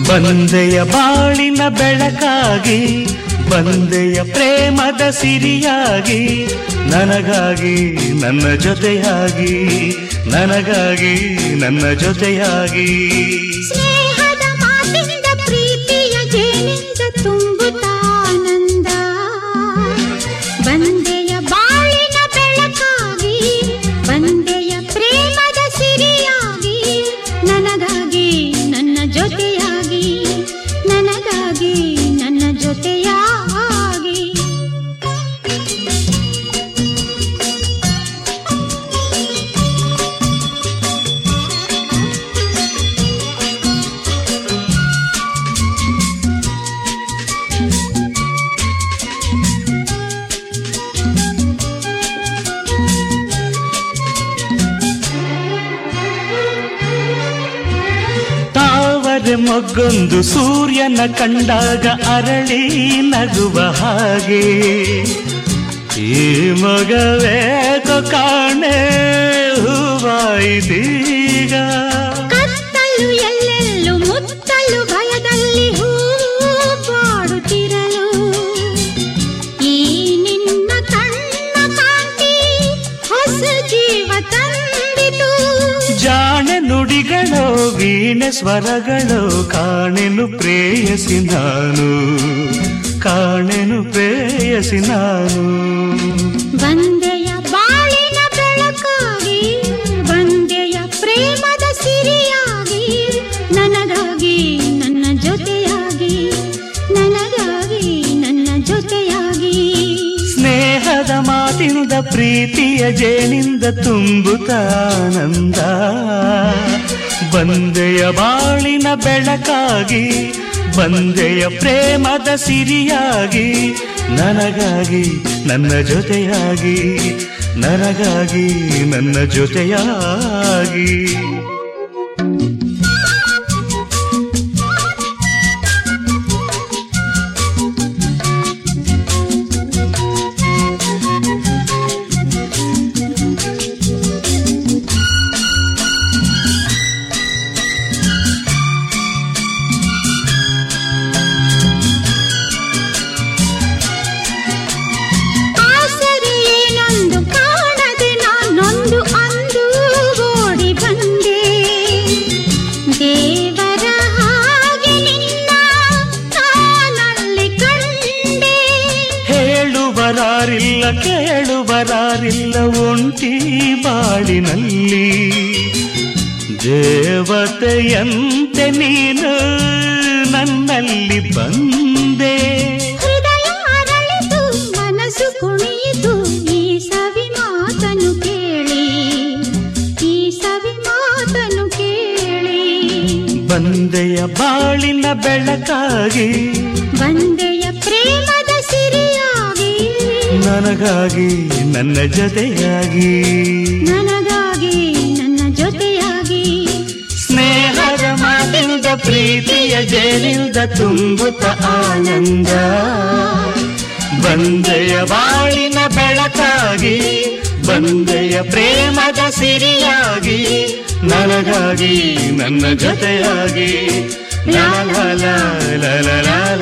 ಬಂದೆಯ ಬಾಳಿನ ಬೆಳಕಾಗಿ ಬಂದೆಯ ಪ್ರೇಮದ ಸಿರಿಯಾಗಿ ನನಗಾಗಿ ನನ್ನ ಜೊತೆಯಾಗಿ ನನಗಾಗಿ ನನ್ನ ಜೊತೆಯಾಗಿ ಸ್ನೇಹದ ಮಾತಿಂದ ಪ್ರೀತಿಯ ಜೇನಿಂದ ತುಂಬುತ್ತಾನಂದ ಬಂದೆಯ ಬಾಳಿನ ಬೆಳಕಾಗಿ ಬಂದೆಯ ಪ್ರೇಮದ ಸಿರಿಯಾಗಿ ನನಗಾಗಿ ನನ್ನ ಜೊತೆಯಾಗಿ ನನಗಾಗಿ ನನ್ನ ಜೊತೆಯಾಗಿ ತಾವರೆ ಮೊಗ್ಗೊಂದು ಸೂರ್ಯನ ಕಂಡಾಗ ಅರಳಿ ನಗುವ ಹಾಗೆ ಈ ಮಗವೇಕೋ ಕಾಣೆ ಹೂವಾಯಿತೀಗ ಕತ್ತಲು ಎಲ್ಲೆಲ್ಲೂ ಮುತ್ತಲು ಭಯದಲ್ಲಿ ಹೂ ಬಾಡುತ್ತಿರಲು ಈ ನಿನ್ನ ಕಣ್ಣ ಕಾಂತಿ ಹೊಸ ಜೀವ ತಂದಿತು ಜಾಣೆ ನುಡಿಗಳೋ ವೀಣೆ ಸ್ವರಗಳೋ ಕಾಣೆನು ಪ್ರೇಯಸಿ ನಾನು ಕಾಣೆನು ಪ್ರೇಯಸಿ ನಾನು ಬಂದೆಯ ಬಾಳಿನ ಬೆಳಕಾಗಿ ಬಂದೆಯ ಪ್ರೇಮದ ಸಿರಿಯಾಗಿ ನನಗಾಗಿ ನನ್ನ ಜೊತೆಯಾಗಿ ನನಗಾಗಿ ನನ್ನ ಜೊತೆಯಾಗಿ ಸ್ನೇಹದ ಮಾತಿನಿಂದ ಪ್ರೀತಿಯ ಜೇನಿಂದ ತುಂಬುತ್ತಾನಂದ ಬಂದೆಯ ಬಾಳಿನ ಬೆಳಕಾಗಿ ಬಂದೆಯ ಪ್ರೇಮದ ಸಿರಿಯಾಗಿ ನನಗಾಗಿ ನನ್ನ ಜೊತೆಯಾಗಿ ನನಗಾಗಿ ನನ್ನ ಜೊತೆಯಾಗಿ ಆಸರೆ ಏನೊಂದು ಕಾಣದೆ ನಾನೊಂದು ಅಂದು ಓಡಿ ಬಂದೆ ದೇವರ ಹಾಗೆ ನಿನ್ನ ನಾನಲ್ಲಿ ಕಂಡೆ ಹೇಳುವರಾರಿಲ್ಲ ಕೇಳುವರಾರಿಲ್ಲ ಒಂಟಿ ಬಾಳಿನಲ್ಲಿ ದೇವತೆಯಂತೆ ನೀನು ನನ್ನಲ್ಲಿ ಬಂದೆ ಹೃದಯ ಅರಳಿತು ಮನಸ್ಸು ಕುಣಿಯಿತು ಈ ಸವಿ ಮಾತನು ಕೇಳಿ ಈ ಸವಿ ಮಾತನು ಕೇಳಿ ಬಂದೆಯ ಬಾಳಿನ ಬೆಳಕಾಗಿ ಬಂದೆಯ ಪ್ರೇಮದ ಸಿರಿಯಾಗಿ ನನಗಾಗಿ ನನ್ನ ಜೊತೆಯಾಗಿ ನನಗಾಗಿ ನನ್ನ ಜೊತೆಯಾಗಿ ಸ್ನೇಹದ ಮಾತಿಂದ ಪ್ರೀತಿಯ ಜೇನಿಂದ ತುಂಬುತ್ತ ಆನಂದ ಬಂದೆಯ ಬಾಳಿನ ಬೆಳಕಾಗಿ ಬಂದೆಯ ಪ್ರೇಮದ ಸಿರಿಯಾಗಿ ನನಗಾಗಿ ನನ್ನ ಜೊತೆಯಾಗಿ ಲಾಲ ಲಾಲ ಲಾಲ ಲಾಲ